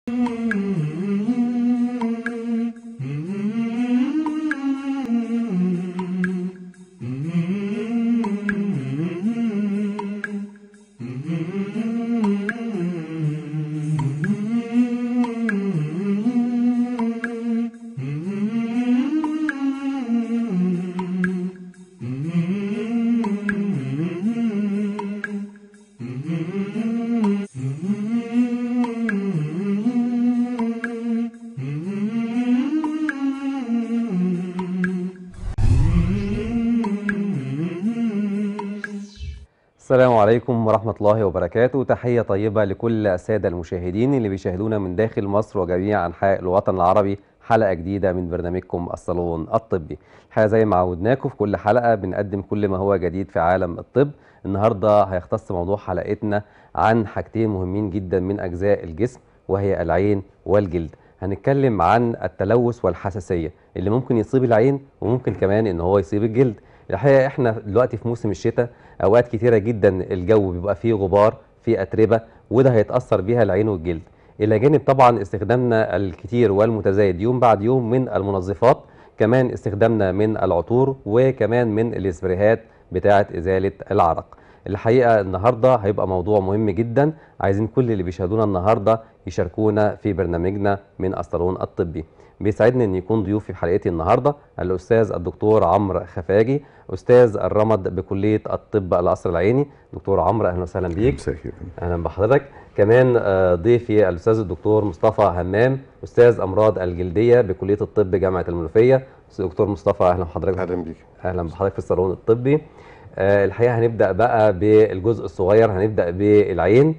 السلام عليكم ورحمة الله وبركاته تحية طيبة لكل السادة المشاهدين اللي بيشاهدونا من داخل مصر وجميع أنحاء الوطن العربي حلقة جديدة من برنامجكم الصالون الطبي الحقيقة زي ما عودناكم في كل حلقة بنقدم كل ما هو جديد في عالم الطب النهاردة هيختص موضوع حلقتنا عن حاجتين مهمين جدا من أجزاء الجسم وهي العين والجلد هنتكلم عن التلوث والحساسية اللي ممكن يصيب العين وممكن كمان ان هو يصيب الجلد الحقيقة احنا دلوقتي في موسم الشتاء اوقات كتيرة جدا الجو بيبقى فيه غبار فيه اتربة وده هيتأثر بيها العين والجلد الى جانب طبعا استخدامنا الكتير والمتزايد يوم بعد يوم من المنظفات كمان استخدامنا من العطور وكمان من الاسبريهات بتاعة ازالة العرق الحقيقة النهاردة هيبقى موضوع مهم جدا عايزين كل اللي بيشاهدونا النهاردة يشاركونا في برنامجنا من الصالون الطبي بيسعدني ان يكون ضيوفي في حلقتي النهارده الاستاذ الدكتور عمرو خفاجي استاذ الرمد بكليه الطب القصر العيني دكتور عمرو اهلا وسهلا بيك مساء الخير اهلا بحضرتك كمان آه، ضيفي الاستاذ الدكتور مصطفى همام استاذ امراض الجلديه بكليه الطب جامعه المنوفيه استاذ دكتور مصطفى اهلا بحضرتك اهلا بيك اهلا بحضرتك في الصالون الطبي آه، الحقيقه هنبدا بقى بالجزء الصغير هنبدا بالعين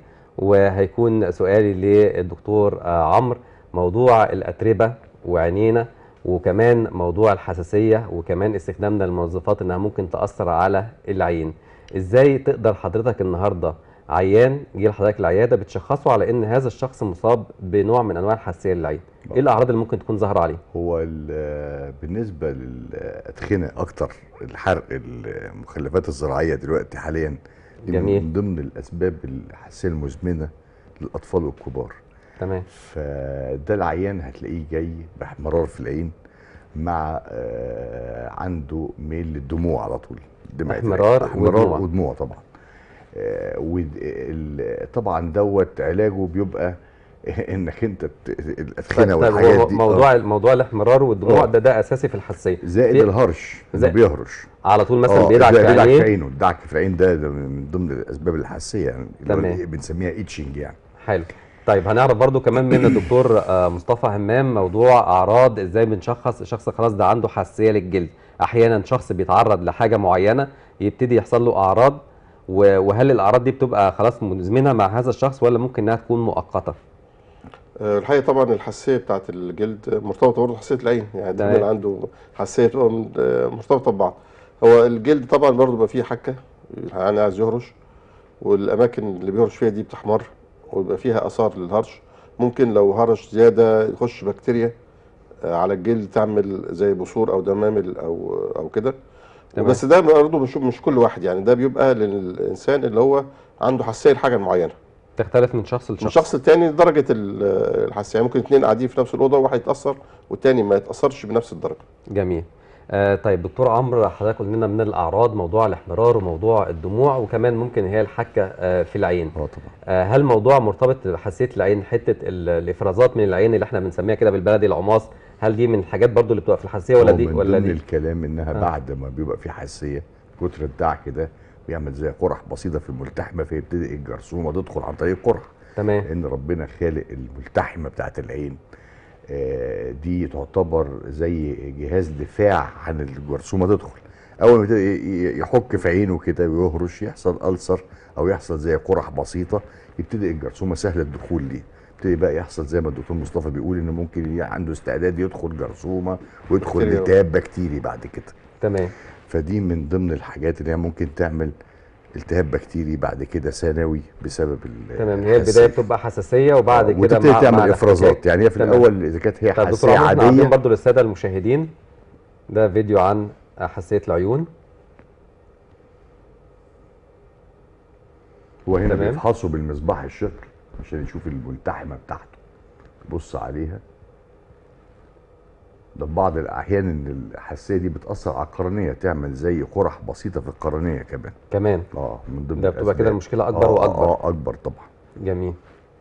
وهيكون سؤالي للدكتور آه، عمرو موضوع الاتربه وعينينا وكمان موضوع الحساسيه وكمان استخدامنا للمنظفات انها ممكن تاثر على العين ازاي تقدر حضرتك النهارده عيان جه لحضرتك العياده بتشخصه على ان هذا الشخص مصاب بنوع من انواع الحساسيه للعين ايه الاعراض اللي ممكن تكون ظاهره عليه هو ال- بالنسبه للادخنه اكتر الحرق المخلفات الزراعيه دلوقتي حاليا دي جميل. من ضمن الاسباب الحساسيه المزمنه للاطفال والكبار تمام فده العيان هتلاقيه جاي باحمرار في العين مع آه، عنده ميل للدموع على طول دمعة احمرار العين. احمرار ودموع. ودموع طبعا آه، ود- ال- طبعا دوت علاجه بيبقى انك انت ت- الادخنه طيب والحاجات هو دي موضوع موضوع الاحمرار والدموع آه. ده ده اساسي في الحساسيه زائد في- الهرش انه زائد- بيهرش على طول مثلا آه، بيدعك في بيدعك في عينيه عينه الدعك في العين ده, ده من ضمن الاسباب الحساسيه يعني اللي هو تمام. اللي بنسميها ايتشنج يعني حلو طيب هنعرف برضو كمان من الدكتور آه، مصطفى همام موضوع اعراض ازاي بنشخص الشخص خلاص ده عنده حساسيه للجلد احيانا شخص بيتعرض لحاجه معينه يبتدي يحصل له اعراض و- وهل الاعراض دي بتبقى خلاص مزمنه مع هذا الشخص ولا ممكن انها تكون مؤقته آه، الحقيقه طبعا الحساسيه بتاعت الجلد مرتبطه برضه بحساسيه العين يعني تمام. دايما اللي عنده حساسيه بتبقى من- آه، مرتبطه ببعض هو الجلد طبعا برضه بيبقى فيه حكه يعني عايز يهرش والاماكن اللي بيهرش فيها دي بتحمر ويبقى فيها اثار للهرش ممكن لو هرش زياده يخش بكتيريا آه، على الجلد تعمل زي بثور او دمامل او او كده تمام. بس ده برضه مش مش كل واحد يعني ده بيبقى للانسان اللي هو عنده حساسيه لحاجه معينه تختلف من شخص من لشخص شخص للتاني درجه ال- الحساسيه يعني ممكن اتنين قاعدين في نفس الاوضه وواحد يتاثر والتاني ما يتاثرش بنفس الدرجه جميل آه طيب دكتور عمرو حضرتك قلت لنا من الاعراض موضوع الاحمرار وموضوع الدموع وكمان ممكن هي الحكه آه في العين اه طبعا آه، هل موضوع مرتبط بحساسيه العين حته ال- الافرازات من العين اللي احنا بنسميها كده بالبلدي العماص هل دي من الحاجات برضو اللي بتبقى في الحساسيه ولا هو دي من ولا ضمن دي الكلام انها آه. بعد ما بيبقى في حساسيه كتر الدعك ده بيعمل زي قرح بسيطه في الملتحمه فيبتدي الجرثومه تدخل عن طريق القرح تمام لان ربنا خالق الملتحمه بتاعت العين آه، دي تعتبر زي جهاز دفاع عن الجرثومه تدخل اول ما يبتدي ي- يحك في عينه كده ويهرش يحصل ألسر او يحصل زي قرح بسيطه يبتدي الجرثومه سهل الدخول ليه يبتدي بقى يحصل زي ما الدكتور مصطفى بيقول ان ممكن ي- عنده استعداد يدخل جرثومه ويدخل بكتيريا. التهاب بكتيري بعد كده تمام فدي من ضمن الحاجات اللي هي ممكن تعمل التهاب بكتيري بعد كده ثانوي بسبب ال- تمام هي الحساسية. البدايه بتبقى حساسيه وبعد آه، كده وتبتدي مع تعمل مع افرازات الاحتكاك. يعني هي في تمام. الاول اذا كانت هي طب دكتور حساسيه عمرو احنا عارضين عاديه برضو للساده المشاهدين ده فيديو عن حساسيه العيون هو هنا تمام. بيفحصوا بالمصباح الشقر عشان يشوف الملتحمه بتاعته بص عليها ده في بعض الاحيان ان الحساسيه دي بتاثر على القرنيه تعمل زي قرح بسيطه في القرنيه كمان كمان اه من ضمن ده بتبقى كده الأسباب. المشكله اكبر آه واكبر اه اكبر طبعا جميل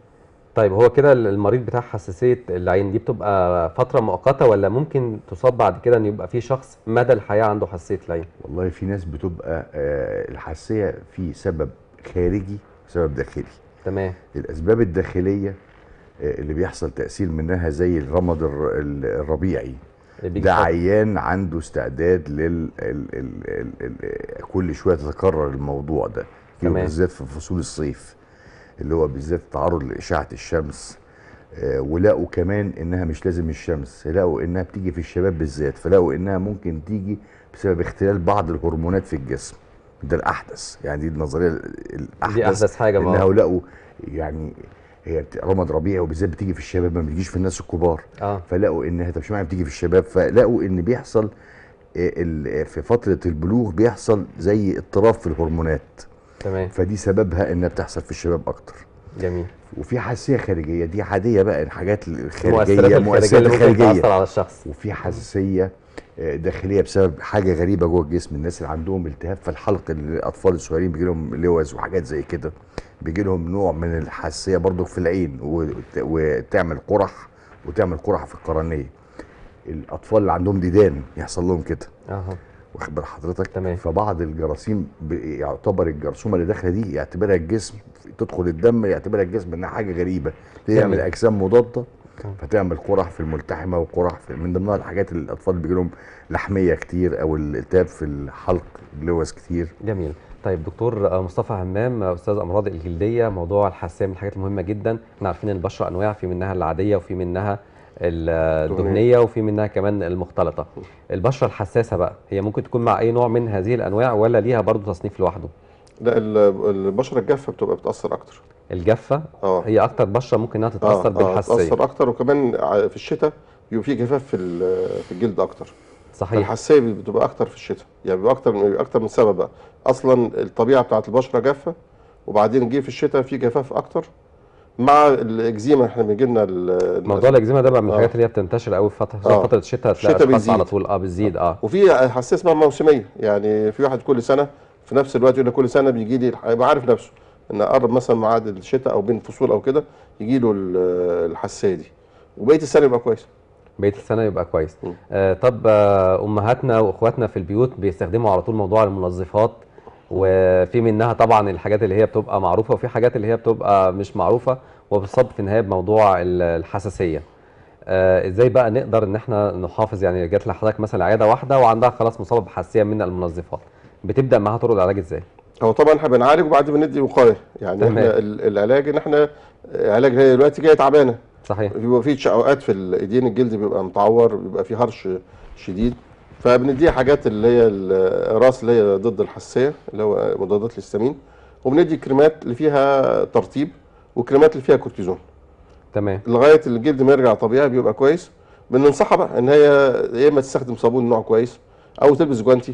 طيب هو كده المريض بتاع حساسيه العين دي بتبقى فتره مؤقته ولا ممكن تصاب بعد كده ان يبقى في شخص مدى الحياه عنده حساسيه العين والله في ناس بتبقى آه الحساسيه في سبب خارجي وسبب داخلي تمام الاسباب الداخليه آه اللي بيحصل تاثير منها زي الرمد الر- ال- الربيعي اللي بيجي ده فترة. عيان عنده استعداد لل ال... ال... ال... ال... كل شويه تتكرر الموضوع ده تمام. بالذات في فصول الصيف اللي هو بالذات التعرض لاشعه الشمس آه، ولقوا كمان انها مش لازم الشمس لقوا انها بتيجي في الشباب بالذات فلقوا انها ممكن تيجي بسبب اختلال بعض الهرمونات في الجسم ده الاحدث يعني دي النظريه الاحدث دي احدث حاجه ما انها هو. لقوا يعني هي بت- رمد ربيعي وبالذات بتيجي في الشباب ما بتجيش في الناس الكبار اه فلقوا انها طب اشمعنى بتيجي في الشباب فلقوا ان بيحصل آه، ال- في فتره البلوغ بيحصل زي اضطراب في الهرمونات تمام فدي سببها انها بتحصل في الشباب اكتر جميل وفي حساسيه خارجيه دي عاديه بقى الحاجات المؤثرات الخارجيه الخارجيه مؤثرات اللي ممكن الخارجيه تاثر على الشخص وفي حساسيه آه، داخليه بسبب حاجه غريبه جوه الجسم الناس اللي عندهم التهاب في الحلق الاطفال الصغيرين بيجي لهم لوز وحاجات زي كده بيجي لهم نوع من الحساسيه برضو في العين وت- وتعمل قرح وتعمل قرح في القرنيه الاطفال اللي عندهم ديدان يحصل لهم كده اها واخد بال حضرتك تمام. فبعض الجراثيم ب- يعتبر الجرثومه اللي داخله دي يعتبرها الجسم تدخل الدم يعتبرها الجسم انها حاجه غريبه جميل. تعمل اجسام مضاده آه. فتعمل قرح في الملتحمه وقرح في من ضمنها الحاجات اللي الاطفال بيجي لهم لحميه كتير او الالتهاب في الحلق لوز كتير جميل طيب دكتور آه، مصطفى همام آه، استاذ امراض الجلديه موضوع الحساسيه من الحاجات المهمه جدا احنا عارفين البشره انواع في منها العاديه وفي منها ال- الدهنيه وفي منها كمان المختلطه البشره الحساسه بقى هي ممكن تكون مع اي نوع من هذه الانواع ولا ليها برضو تصنيف لوحده لا ال- البشره الجافه بتبقى بتاثر اكتر الجافه اه هي اكتر بشره ممكن انها تتاثر آه، بالحساسيه تاثر اكتر وكمان ع- في الشتاء بيبقى في جفاف في ال- في الجلد اكتر صحيح الحساسيه بتبقى اكتر في الشتاء يعني بيبقى اكتر من بيبقى اكتر من سبب بقى اصلا الطبيعه بتاعت البشره جافه وبعدين جه في الشتاء في جفاف اكتر مع الاكزيما احنا بيجي لنا ال- موضوع الاكزيما ده بقى من آه. الحاجات اللي هي بتنتشر قوي في فتره آه. فتره الشتاء هتلاقي الشتاء اشخاص على بيزيد. طول اه بتزيد اه وفي حساسيه اسمها موسميه يعني في واحد كل سنه في نفس الوقت يقول لك كل سنه بيجي لي الح- يبقى عارف نفسه ان قرب مثلا ميعاد الشتاء او بين فصول او كده يجي له ال- الحساسيه دي وبقيه السنه يبقى كويس بقيه السنه يبقى كويس مم. آه طب آه امهاتنا واخواتنا في البيوت بيستخدموا على طول موضوع المنظفات وفي منها طبعا الحاجات اللي هي بتبقى معروفه وفي حاجات اللي هي بتبقى مش معروفه وبتصب في النهايه بموضوع ال- الحساسيه آه ازاي بقى نقدر ان احنا نحافظ يعني جات لحضرتك مثلا عياده واحده وعندها خلاص مصابه بحساسيه من المنظفات بتبدا معاها طرق العلاج ازاي هو طبعا احنا بنعالج وبعدين بندي وقايه يعني تمام. احنا ال- العلاج ان احنا علاج هي دلوقتي جايه تعبانه صحيح بيبقى في اوقات في الايدين الجلد بيبقى متعور بيبقى في هرش شديد فبنديها حاجات اللي هي الراس اللي هي ضد الحساسيه اللي هو مضادات الهستامين وبندي كريمات اللي فيها ترطيب وكريمات اللي فيها كورتيزون تمام لغايه الجلد ما يرجع طبيعي بيبقى كويس بننصحها بقى ان هي يا اما تستخدم صابون نوع كويس او تلبس جوانتي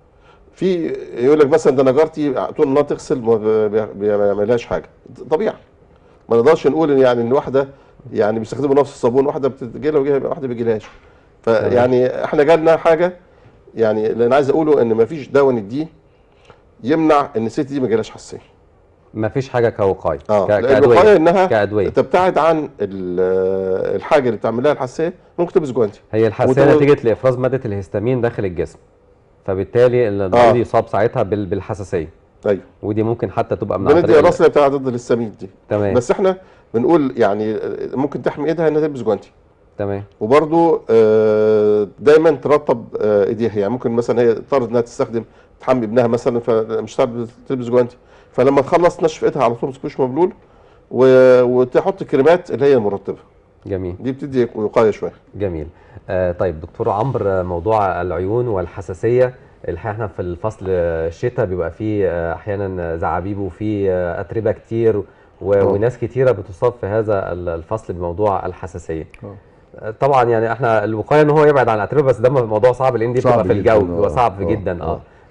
في يقول لك مثلا ده انا جارتي طول النهار تغسل ما بي- بي- ما بيعملهاش حاجه طبيعي ما نقدرش نقول ان يعني ان واحده يعني بيستخدموا نفس الصابون واحده بتجي لها وجايه واحده بيجيلهاش فيعني احنا جالنا حاجه يعني اللي انا عايز اقوله ان ما فيش دواء نديه يمنع ان الست دي ما يجيلهاش حساسيه ما فيش حاجه كوقايه اه ك- لأن كادويه الوقايه انها كادويه تبتعد عن ال- الحاجه اللي بتعمل لها الحساسيه ممكن تلبس جوانتي هي الحساسيه وده- نتيجه لافراز ماده الهستامين داخل الجسم فبالتالي المريض آه. يصاب ساعتها بال- بالحساسيه ايوه ودي ممكن حتى تبقى من عن بندي طريق ال- الراس اللي بتاع ضد الهستامين دي تمام بس احنا بنقول يعني ممكن تحمي ايدها انها تلبس جوانتي تمام وبرضو آه، دايما ترطب آه، ايديها يعني ممكن مثلا هي اضطرت انها تستخدم تحمي ابنها مثلا فمش هتعرف تلبس جوانتي فلما تخلص تنشف ايدها على طول مسكوش مبلول و- وتحط كريمات اللي هي المرطبه جميل دي بتدي وقايه شويه جميل آه طيب دكتور عمرو آه، موضوع العيون والحساسيه الحقيقه احنا في الفصل آه، الشتاء بيبقى فيه آه، احيانا زعابيب وفيه آه، اتربه كتير و- آه. وناس كتيره بتصاب في هذا ال- الفصل بموضوع الحساسيه آه. آه، طبعا يعني احنا الوقايه ان هو يبعد عن الاتربه بس ده موضوع صعب لان دي صعب بتبقى في جداً، الجو بيبقى آه، صعب آه، جدا اه آه.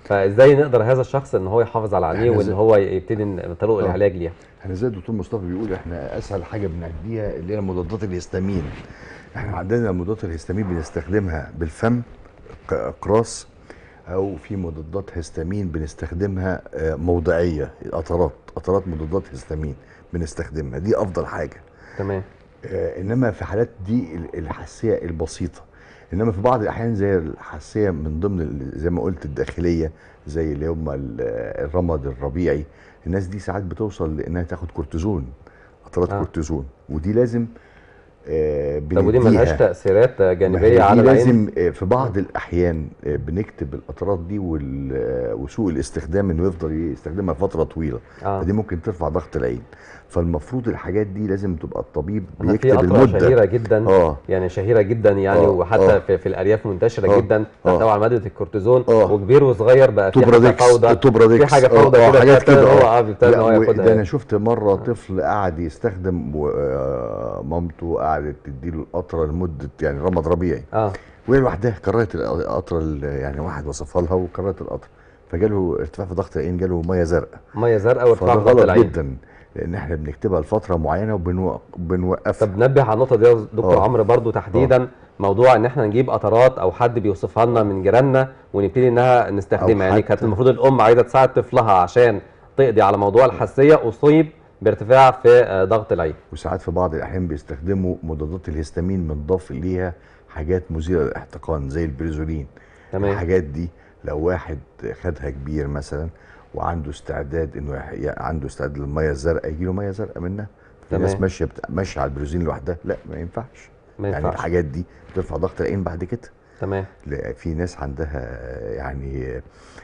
فازاي نقدر هذا الشخص ان هو يحافظ على عينيه إحنا وان زي- هو يبتدي إن- طرق آه. العلاج ليها احنا زي الدكتور مصطفى بيقول احنا اسهل حاجه بنعديها اللي هي مضادات الهستامين احنا عندنا مضادات الهستامين بنستخدمها بالفم كاقراص او في مضادات هستامين بنستخدمها آه، موضعيه قطرات قطرات مضادات هستامين بنستخدمها دي افضل حاجه تمام آه، انما في حالات دي ال- الحساسيه البسيطه انما في بعض الاحيان زي الحساسيه من ضمن ال- زي ما قلت الداخليه زي اللي هم ال- الرمد الربيعي الناس دي ساعات بتوصل لانها تاخد كورتيزون قطرات آه. آه. كورتيزون ودي لازم آه طب ودي ملهاش بنديها. تاثيرات ما هي جانبيه دي على العين لازم آه، في بعض الاحيان آه، بنكتب القطرات دي وال- آه، وسوء الاستخدام انه يفضل يستخدمها فتره طويله اه فدي ممكن ترفع ضغط العين فالمفروض الحاجات دي لازم تبقى الطبيب أنا في بيكتب قطره المده شهيره جدا اه يعني شهيره جدا يعني آه، وحتى آه. في, في الارياف منتشره آه، جدا آه. طبعا ماده الكورتيزون آه. وكبير وصغير بقى في حاجه توبراديكس فوضى توبراديكس في حاجه آه، فوضى آه، كده حاجات ابتدى كده إن هو آه. اه بيبتدي ان هو لا، و- ياخدها ده انا يعني. شفت مره طفل قعد يستخدم و- مامته قعدت تديله القطره لمده يعني رمض ربيعي اه وهي لوحدها كررت القطره ال- يعني واحد وصفها لها وكررت القطره فجاله ارتفاع في ضغط العين جاله ميه زرقاء ميه زرقاء وارتفاع فده في ضغط غلط العين جدا لان احنا بنكتبها لفتره معينه وبنوقفها طب نبه على النقطه دي يا دكتور آه. عمرو برضو تحديدا موضوع ان احنا نجيب قطرات او حد بيوصفها لنا من جيراننا ونبتدي انها نستخدمها يعني حتى- كانت المفروض الام عايزه تساعد طفلها عشان تقضي على موضوع الحساسيه اصيب بارتفاع في آه، ضغط العين وساعات في بعض الاحيان بيستخدموا مضادات الهستامين بنضاف ليها حاجات مثيره للاحتقان زي البريزولين تمام الحاجات دي لو واحد خدها كبير مثلا وعنده استعداد انه يح- ي- عنده استعداد للميه الزرقاء يجي له ميه زرقاء منها في ناس تمام. ماشيه بت... ماشيه على البريزولين لوحدها لا ما ينفعش ما يعني ينفعش الحاجات دي بترفع ضغط العين بعد كده تمام لا، في ناس عندها يعني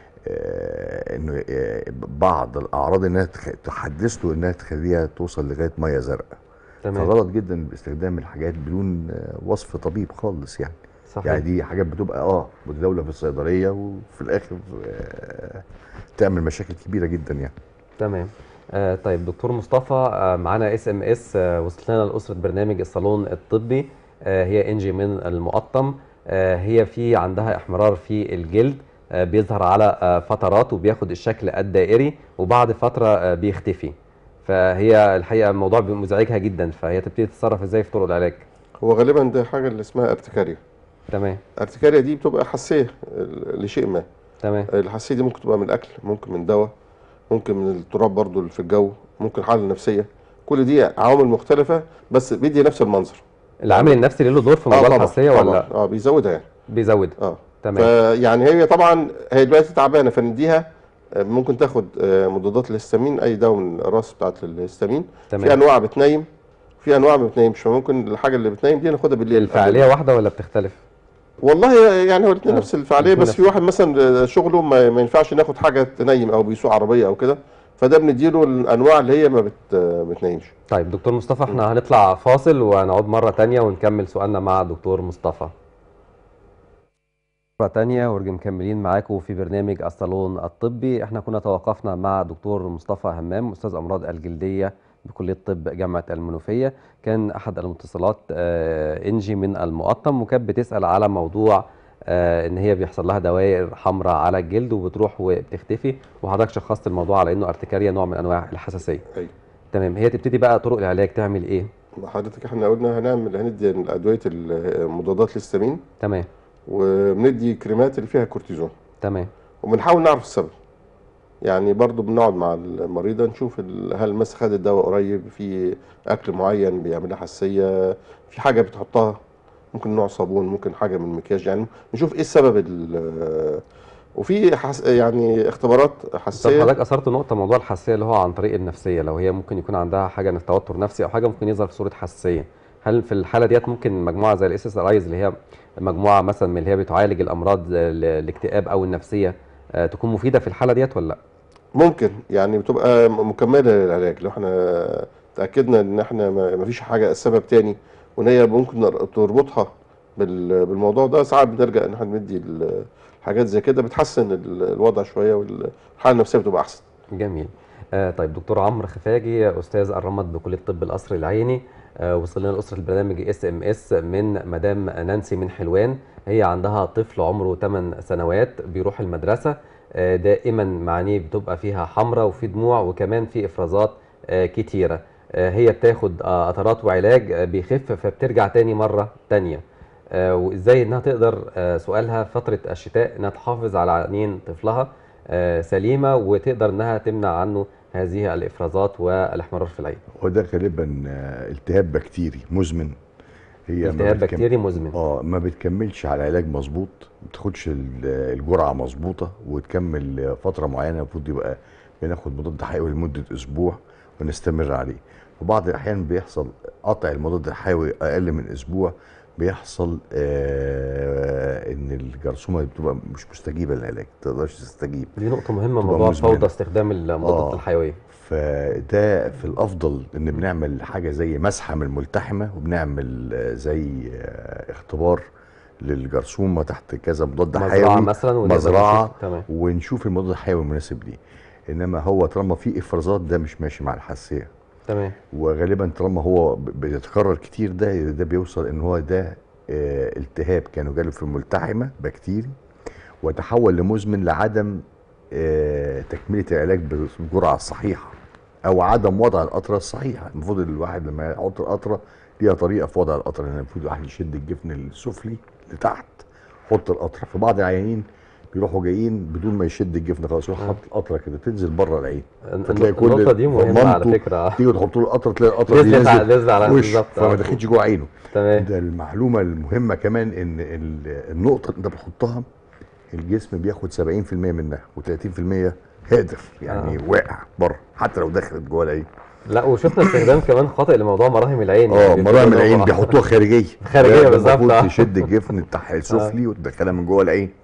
آه، انه آه، بعض الاعراض انها تخ- تحدث له انها تخليها توصل لغايه ميه زرقاء تمام فغلط جدا باستخدام الحاجات بدون آه، وصف طبيب خالص يعني صحيح يعني دي حاجات بتبقى اه متداوله في الصيدليه وفي الاخر آه، تعمل مشاكل كبيره جدا يعني تمام آه طيب دكتور مصطفى آه معانا اس ام اس وصلت لنا لاسره برنامج الصالون الطبي آه هي انجي من المقطم آه هي في عندها احمرار في الجلد آه بيظهر على آه فترات وبياخد الشكل الدائري وبعد فتره آه بيختفي فهي الحقيقه الموضوع مزعجها جدا فهي تبتدي تتصرف ازاي في طرق العلاج هو غالبا ده حاجه اللي اسمها ارتكاريا تمام ارتكاريا دي بتبقى حساسيه ال- لشيء ما تمام الحساسيه دي ممكن تبقى من الاكل ممكن من دواء ممكن من التراب برضو اللي في الجو ممكن حاله نفسيه كل دي عوامل مختلفه بس بيدي نفس المنظر العامل النفسي له دور في موضوع طبعاً، الحساسيه طبعاً. ولا اه بيزودها يعني بيزود اه تمام فيعني هي طبعا هي دلوقتي تعبانه فنديها آه، ممكن تاخد آه، مضادات الهستامين اي دواء من الراس بتاعت الهستامين في تمام انواع بتنيم في انواع ما بتنيمش فممكن الحاجه اللي بتنيم دي ناخدها بالليل الفعاليه واحده ولا بتختلف والله يعني هو الاثنين آه، نفس الفعاليه الاتنين بس في نفس- واحد مثلا شغله ما, ما ينفعش ناخد حاجه تنيم او بيسوق عربيه او كده فده بنديله الانواع اللي هي ما بت بتنيمش طيب دكتور مصطفى احنا هنطلع فاصل ونعود مرة تانية ونكمل سؤالنا مع دكتور مصطفى مرة تانية ورجع مكملين معاكم في برنامج الصالون الطبي احنا كنا توقفنا مع دكتور مصطفى همام أستاذ أمراض الجلدية بكلية طب جامعة المنوفية كان أحد المتصلات آه، إنجي من المقطم وكانت بتسأل على موضوع آه، إن هي بيحصل لها دوائر حمراء على الجلد وبتروح وبتختفي وحضرتك شخصت الموضوع على إنه ارتكاريا نوع من أنواع الحساسية أيوة. تمام هي تبتدي بقى طرق العلاج تعمل إيه؟ حضرتك احنا قلنا هنعمل هندي ادويه المضادات الهستامين تمام وبندي كريمات اللي فيها كورتيزون تمام وبنحاول نعرف السبب يعني برضو بنقعد مع المريضة نشوف ال- هل مثلا خد الدواء قريب في أكل معين بيعمل لها حساسية في حاجة بتحطها ممكن نوع صابون ممكن حاجة من المكياج يعني نشوف إيه السبب ال- وفي حس يعني اختبارات طب حساسية حضرتك اثرت نقطه موضوع الحساسيه اللي هو عن طريق النفسيه لو هي ممكن يكون عندها حاجه من توتر نفسي او حاجه ممكن يظهر في صوره حساسيه هل في الحاله ديت ممكن مجموعه زي الاس اس ارايز اللي هي مجموعه مثلا من اللي هي بتعالج الامراض ال- الاكتئاب او النفسيه آه، تكون مفيده في الحاله ديت ولا لا ممكن يعني بتبقى م- مكملة للعلاج لو احنا تأكدنا إن احنا ما ما فيش حاجة السبب تاني وإن هي ممكن نر- تربطها بال- بالموضوع ده ساعات بنرجع إن احنا ندي ال- حاجات زي كده بتحسن ال- الوضع شوية والحالة النفسية بتبقى أحسن جميل آه طيب دكتور عمرو خفاجي استاذ الرمد بكليه طب القصر العيني آه وصل لنا لاسره البرنامج اس ام اس من مدام نانسي من حلوان هي عندها طفل عمره 8 سنوات بيروح المدرسه آه، دائما معانيه بتبقى فيها حمراء وفي دموع وكمان في افرازات آه، كتيره آه، هي بتاخد آه، قطرات وعلاج آه، بيخف فبترجع تاني مره تانيه آه، وازاي انها تقدر آه، سؤالها فتره الشتاء انها تحافظ على عينين طفلها آه، سليمه وتقدر انها تمنع عنه هذه الافرازات والاحمرار في العين وده غالبا آه، التهاب بكتيري مزمن هي ما التهاب بتكم- بكتيري مزمن اه ما بتكملش على علاج مظبوط ما بتاخدش ال- الجرعه مظبوطه وتكمل فتره معينه المفروض يبقى بناخد مضاد حيوي لمده اسبوع ونستمر عليه في بعض الاحيان بيحصل قطع المضاد الحيوي اقل من اسبوع بيحصل آه ان الجرثومه بتبقى مش مستجيبه للعلاج ما تقدرش تستجيب دي نقطه مهمه تبقى موضوع مزمنة. فوضى استخدام المضادات آه. الحيويه فده في الافضل ان بنعمل حاجه زي مسحه من الملتحمه وبنعمل آه، زي آه، اختبار للجرثومه تحت كذا مضاد مزرعه حيوي مثلا ونقدر مزرعه نشوف- تمام ونشوف المضاد الحيوي المناسب ليه انما هو طالما في افرازات ده مش ماشي مع الحساسيه تمام وغالبا طالما هو ب- بيتكرر كتير ده ده بيوصل ان هو ده آه، التهاب كانوا جاله في الملتحمه بكتيري وتحول لمزمن لعدم آه، تكمله العلاج بالجرعه الصحيحه او عدم وضع القطره الصحيحه المفروض الواحد لما يحط القطره ليها طريقه في وضع القطره يعني المفروض الواحد يشد الجفن السفلي لتحت يحط القطره في بعض العيانين بيروحوا جايين بدون ما يشد الجفن خلاص يروح حاطط القطره كده تنزل بره العين فتلاقي كل النقطه دي مهمه على ضمانته فكره تيجي تحط له القطره تلاقي القطره دي نزلت على نزلت نزل على وش بالظبط فما آه. دخلش جوه عينه تمام ده المعلومه المهمه كمان ان ال- النقطه اللي انت بتحطها الجسم بياخد 70% منها و30% هادر يعني آه. واقع بره حتى لو دخلت جوه العين لا وشفنا استخدام كمان خاطئ لموضوع مراهم العين اه يعني مراهم بيقولوا العين إنه- بيحطوها خارجيه خارجية ده بالظبط، المفروض آه. تشد الجفن بتاعها السفلي وتدخلها من جوه العين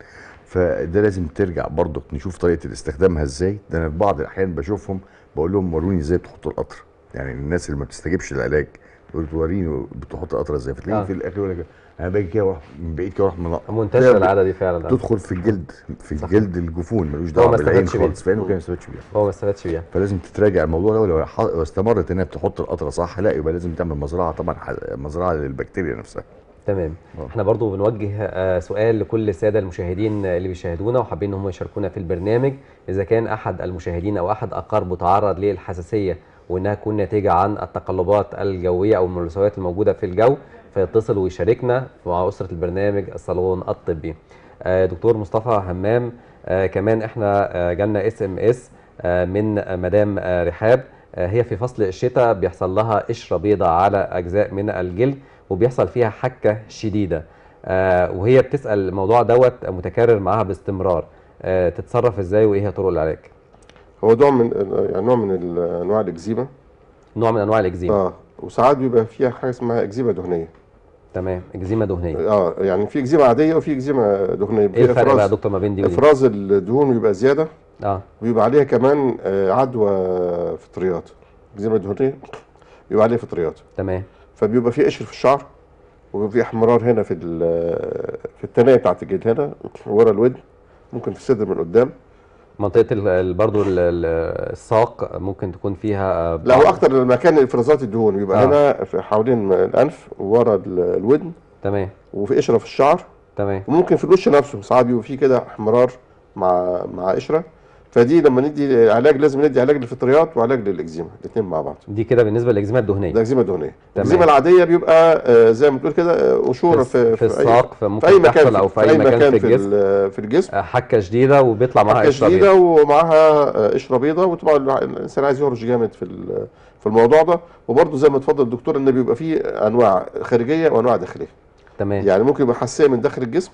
فده لازم ترجع برضك نشوف طريقه استخدامها ازاي ده انا في بعض الاحيان بشوفهم بقول لهم وروني ازاي بتحطوا القطره يعني الناس اللي ما بتستجيبش للعلاج يقول وريني بتحط القطره ازاي فتلاقيه آه. في الاخر يقول لك انا باجي كده واروح من بعيد كده اروح منقط منتشره تلاقي العاده دي فعلا آه. تدخل في الجلد في صح. الجلد الجفون ملوش هو دعوه ما بالعين استفادش بيه. خالص فانه كان ما استفادش بيها هو ما استفادش بيها فلازم تتراجع الموضوع ده ولو ح- لو استمرت انها بتحط القطره صح لا يبقى لازم تعمل مزرعه طبعا ح- مزرعه للبكتيريا نفسها تمام آه. احنا برضو بنوجه آه، سؤال لكل الساده المشاهدين اللي بيشاهدونا وحابين ان هم يشاركونا في البرنامج اذا كان احد المشاهدين او احد اقاربه تعرض للحساسيه وانها تكون ناتجه عن التقلبات الجويه او الملوثات الموجوده في الجو فيتصل ويشاركنا مع اسره البرنامج الصالون الطبي آه، دكتور مصطفى همام آه، كمان احنا آه، جالنا اس ام اس من آه، مدام آه، رحاب آه، هي في فصل الشتاء بيحصل لها قشره بيضاء على اجزاء من الجلد وبيحصل فيها حكه شديده آه، وهي بتسال الموضوع دوت متكرر معاها باستمرار آه، تتصرف ازاي وايه هي طرق العلاج هو نوع من يعني نوع من ال- انواع الاكزيما نوع من انواع الاكزيما اه وساعات بيبقى فيها حاجه اسمها اكزيما دهنيه تمام اكزيما دهنيه اه يعني في اكزيما عاديه وفي اكزيما دهنيه ايه بيبقى الفرق بقى يا افراز دكتور ما بين دي ودي افراز الدهون بيبقى زياده اه ويبقى عليها كمان آه، عدوى فطريات اكزيما دهنيه بيبقى عليها فطريات تمام فبيبقى في قشر في الشعر وبيبقى في احمرار هنا في ال- في الثنايا بتاعت الجلد هنا ورا الودن ممكن في الصدر من قدام منطقه ال- ال- برضو ال- ال- الساق ممكن تكون فيها آه، لا هو بعض- اكتر مكان افرازات الدهون بيبقى آه. هنا في حوالين الانف وورا ال- الودن تمام وفي قشره في الشعر تمام وممكن في الوش نفسه ساعات بيبقى فيه كده احمرار مع مع قشره فدي لما ندي علاج لازم ندي علاج للفطريات وعلاج للاكزيما الاثنين مع بعض دي كده بالنسبه للاكزيما الدهنيه ده اكزيما دهنيه تمام. الاكزيما العاديه بيبقى آه، زي ما تقول كده آه، قشور في في أي- الساق في فممكن اي مكان تحصل او في اي مكان في في, الجسم ال- في الجسم آه، حكه شديده وبيطلع معاها حكه قشره شديده بيضاء. ومعاها آه، قشره بيضاء وطبعا الع- الانسان عايز يهرش جامد في ال- في الموضوع ده وبرده زي ما اتفضل الدكتور ان بيبقى فيه انواع خارجيه وانواع داخليه تمام يعني ممكن يبقى حساسيه من داخل الجسم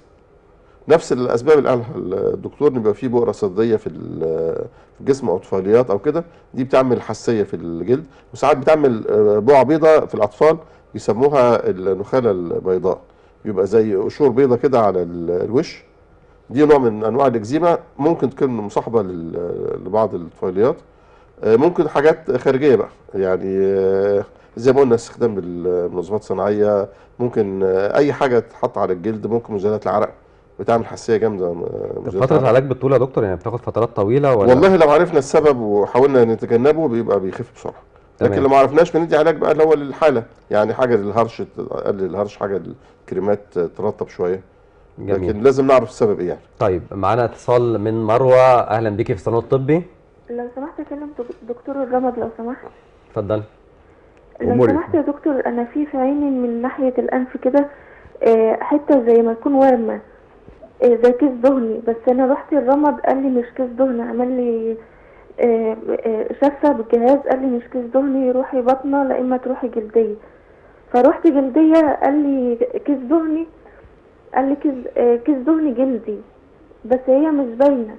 نفس الاسباب اللي قالها الدكتور ان يبقى فيه بؤره صديه في ال- في الجسم او طفيليات او كده دي بتعمل حساسيه في الجلد وساعات بتعمل آه، بقع بيضاء في الاطفال يسموها النخاله البيضاء يبقى زي قشور بيضاء كده على ال- الوش دي نوع من انواع الاكزيما ممكن تكون مصاحبه لل- لبعض الطفيليات آه، ممكن حاجات خارجيه بقى يعني آه، زي ما قلنا استخدام المنظفات الصناعيه ممكن آه، اي حاجه تتحط على الجلد ممكن مزيلات العرق بتعمل حساسيه جامده آه، مزيلات فتره العرق. العلاج بالطول يا دكتور يعني بتاخد فترات طويله ولا والله لو عرفنا السبب وحاولنا نتجنبه بيبقى بيخف بسرعه لكن تمام. لو ما عرفناش بندي علاج بقى اللي هو للحاله يعني حاجه للهرش تقلل الهرش حاجه الكريمات ترطب شويه جميل. لكن لازم نعرف السبب ايه يعني طيب معانا اتصال من مروه اهلا بيكي في الصالون الطبي لو سمحت اكلم دك- دكتور الرمد لو سمحت اتفضل لو أموري. سمحت يا دكتور انا في في عيني من ناحيه الانف كده آه، حته زي ما تكون ورمه آه، زي كيس دهني بس انا رحت الرمد قال لي مش كيس دهني عمل لي آه، آه، شفه بالجهاز قال لي مش كيس دهني روحي بطنه لا اما تروحي جلديه فروحت جلديه قال لي كيس دهني قال لي كيس آه، كيس دهني جلدي بس هي مش باينه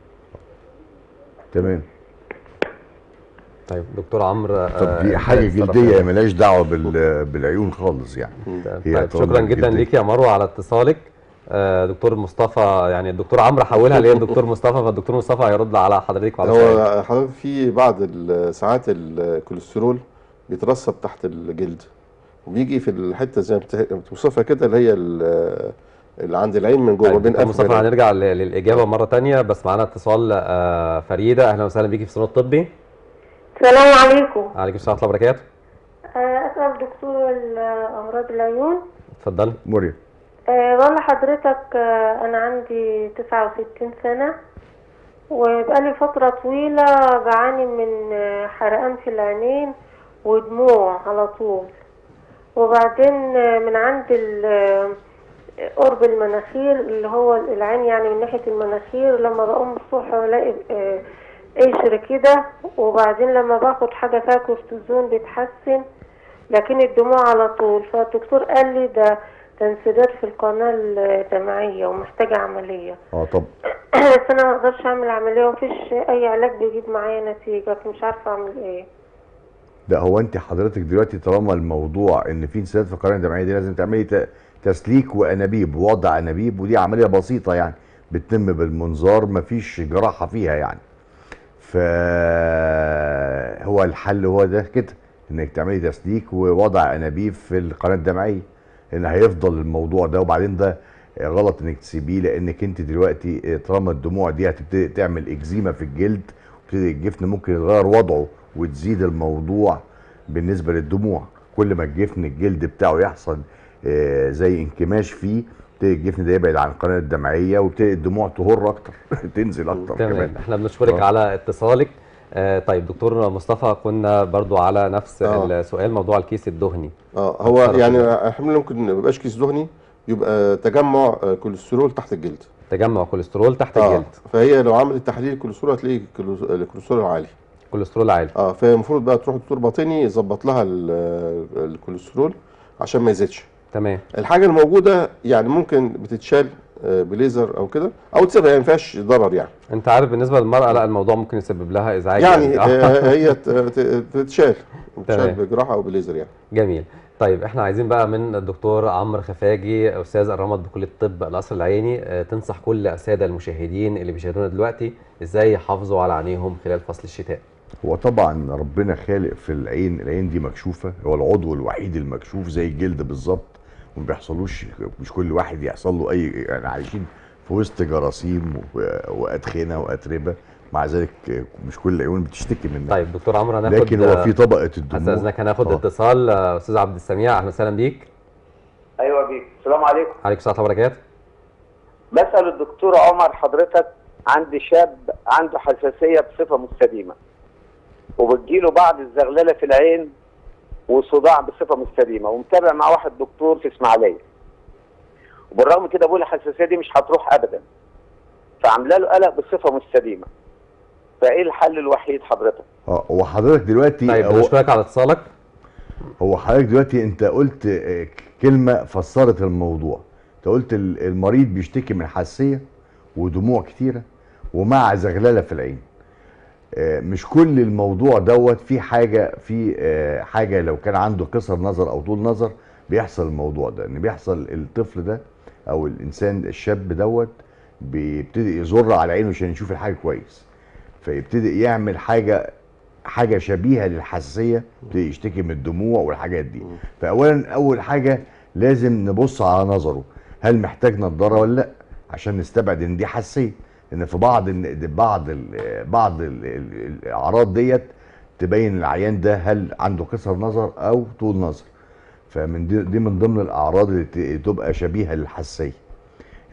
تمام طيب دكتور عمرو طب دي آه، حاجه اتصرف جلديه لنا. ملهاش دعوه بال- بالعيون خالص يعني هي طيب طبعاً شكرا جدا جلدية. ليك يا مروه على اتصالك آه، دكتور مصطفى يعني الدكتور عمرو حولها ليه الدكتور مصطفى فالدكتور مصطفى هيرد على حضرتك وعلى سؤالك. هو حضرتك في بعض ال- ساعات الكوليسترول بيترسب تحت الجلد وبيجي في الحته زي ما بت- بتوصفها كده اللي هي ال- اللي عند العين من جوه طيب بين دكتور أنف مصطفى وبين عين. هنرجع ل- للاجابه مره تانية بس معانا اتصال آه، فريده اهلا وسهلا بيكي في الصالون الطبي السلام عليكم عليكم السلام ورحمه الله وبركاته آه، أسأل دكتور ال- أمراض العيون اتفضلي مريم آه، والله حضرتك آه، أنا عندي تسعة وستين سنة وبقالي فترة طويلة بعاني من آه، حرقان في العينين ودموع على طول وبعدين آه، من عند ال- آه، قرب المناخير اللي هو العين يعني من ناحية المناخير لما بقوم الصبح بلاقي آه، قشر كده وبعدين لما باخد حاجة فيها كورتيزون بيتحسن لكن الدموع على طول فالدكتور قال لي ده ده انسداد في القناة الدمعية ومحتاجة عملية اه طب بس انا ما اقدرش اعمل عملية ومفيش اي علاج بيجيب معايا نتيجة فمش عارفة اعمل ايه ده هو انت حضرتك دلوقتي طالما الموضوع ان في انسداد في القرنيه الدمعيه دي لازم تعملي ت- تسليك وانابيب وضع انابيب ودي عمليه بسيطه يعني بتتم بالمنظار مفيش جراحه فيها يعني فهو الحل هو ده كده انك تعملي تسليك ووضع انابيب في القناه الدمعيه ان هيفضل الموضوع ده وبعدين ده غلط انك تسيبيه لانك انت دلوقتي طالما الدموع دي هتبتدي تعمل اكزيما في الجلد ويبتدي الجفن ممكن يتغير وضعه وتزيد الموضوع بالنسبه للدموع كل ما الجفن الجلد بتاعه يحصل آه، زي انكماش فيه يبتدي الجفن ده يبعد عن القناه الدمعيه ويبتدي الدموع تهر اكتر تنزل اكتر تمام كمان احنا بنشكرك آه. على اتصالك آه، طيب دكتور مصطفى كنا برضو على نفس آه. السؤال موضوع الكيس الدهني اه هو اتصرف يعني ازاي؟ احنا ممكن ما يبقاش كيس دهني يبقى تجمع آه، كوليسترول تحت الجلد تجمع كوليسترول تحت اه الجلد فهي لو عملت تحليل الكوليسترول هتلاقي الكوليس- الكوليسترول عالي كوليسترول عالي اه فهي المفروض بقى تروح دكتور باطني يظبط لها ال- الكوليسترول عشان ما يزيدش تمام الحاجه الموجوده يعني ممكن بتتشال آه، بليزر او كده او تسيبها يعني ما فيهاش ضرر يعني انت عارف بالنسبه للمراه لا الموضوع ممكن يسبب لها ازعاج يعني آه. آه، هي ت- ت- تتشال تمام. تتشال بجراحه او بليزر يعني جميل طيب احنا عايزين بقى من الدكتور عمرو خفاجي استاذ الرمد بكليه الطب القصر العيني آه، تنصح كل الساده المشاهدين اللي بيشاهدونا دلوقتي ازاي يحافظوا على عينيهم خلال فصل الشتاء هو طبعا ربنا خالق في العين العين دي مكشوفه هو العضو الوحيد المكشوف زي الجلد بالظبط وما بيحصلوش مش كل واحد يحصل له اي يعني عايشين في وسط جراثيم و- وادخنه واتربه مع ذلك مش كل العيون بتشتكي منها طيب دكتور عمرو هناخد لكن هو في طبقه الدموع استاذنك هناخد آه. اتصال آه، استاذ عبد السميع اهلا وسهلا بيك ايوه بيك السلام عليكم عليكم السلام ورحمه الله وبركاته بسال الدكتور عمر حضرتك عندي شاب عنده حساسيه بصفه مستديمه وبتجيله بعض الزغلله في العين وصداع بصفه مستديمه ومتابع مع واحد دكتور في اسماعيليه وبالرغم كده بقول الحساسيه دي مش هتروح ابدا فعامله له قلق بصفه مستديمه فايه الحل الوحيد حضرتك؟ اه هو حضرتك دلوقتي طيب هو, بنشكرك على اتصالك هو حضرتك دلوقتي انت قلت آه، كلمه فسرت الموضوع انت قلت ال- المريض بيشتكي من حساسيه ودموع كتيره ومع زغلله في العين آه، مش كل الموضوع دوت في حاجه في آه، حاجه لو كان عنده قصر نظر او طول نظر بيحصل الموضوع ده ان بيحصل الطفل ده او الانسان الشاب دوت بيبتدي يزر على عينه عشان يشوف الحاجه كويس فيبتدي يعمل حاجه حاجه شبيهه للحساسيه يبتدي يشتكي من الدموع والحاجات دي فاولا اول حاجه لازم نبص على نظره هل محتاج نضاره ولا لا عشان نستبعد ان دي حساسيه ان في بعض ال- بعض ال بعض ال ال الاعراض ديت تبين العيان ده هل عنده قصر نظر او طول نظر فمن دي, دي من ضمن الاعراض اللي ت- تبقى شبيهه للحساسيه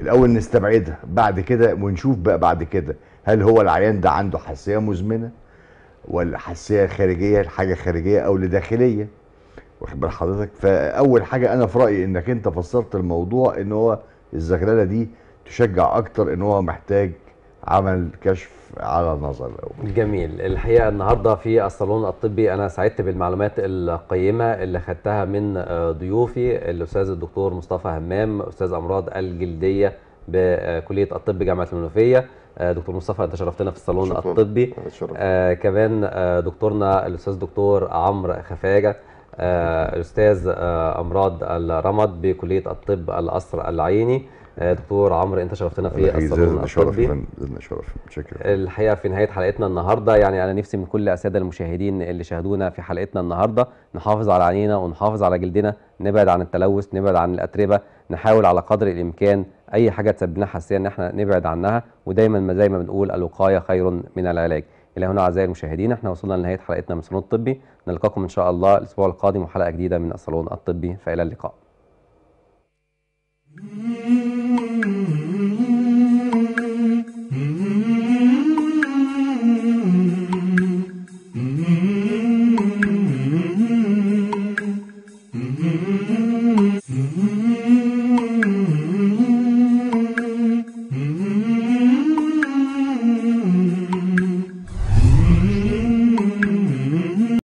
الاول نستبعدها بعد كده ونشوف بقى بعد كده هل هو العيان ده عنده حساسيه مزمنه ولا حساسيه خارجيه لحاجه خارجيه او لداخليه واخد بال حضرتك فاول حاجه انا في رايي انك انت فسرت الموضوع ان هو الزغلله دي تشجع اكتر ان هو محتاج عمل كشف على النظر الاول جميل الحقيقه النهارده في الصالون الطبي انا سعدت بالمعلومات القيمه اللي خدتها من آه، ضيوفي الاستاذ الدكتور مصطفى همام استاذ امراض الجلديه بكليه الطب جامعه المنوفيه آه، دكتور مصطفى انت شرفتنا في الصالون شكراً. الطبي اتشرف آه كمان آه دكتورنا الاستاذ دكتور عمرو خفاجه آه الاستاذ آه امراض الرمد بكليه الطب القصر العيني آه دكتور عمرو انت شرفتنا في الصالون زدنا شرف الطبي يا فندم، زدنا شرف متشكر الحقيقه في نهايه حلقتنا النهارده يعني انا نفسي من كل الساده المشاهدين اللي شاهدونا في حلقتنا النهارده نحافظ على عينينا ونحافظ على جلدنا نبعد عن التلوث نبعد عن الاتربه نحاول على قدر الامكان اي حاجه تسبب لنا حساسيه ان احنا نبعد عنها ودايما ما زي ما بنقول الوقايه خير من العلاج الى هنا اعزائي المشاهدين احنا وصلنا لنهايه حلقتنا من الصالون الطبي نلقاكم ان شاء الله الاسبوع القادم وحلقه جديده من الصالون الطبي فالى اللقاء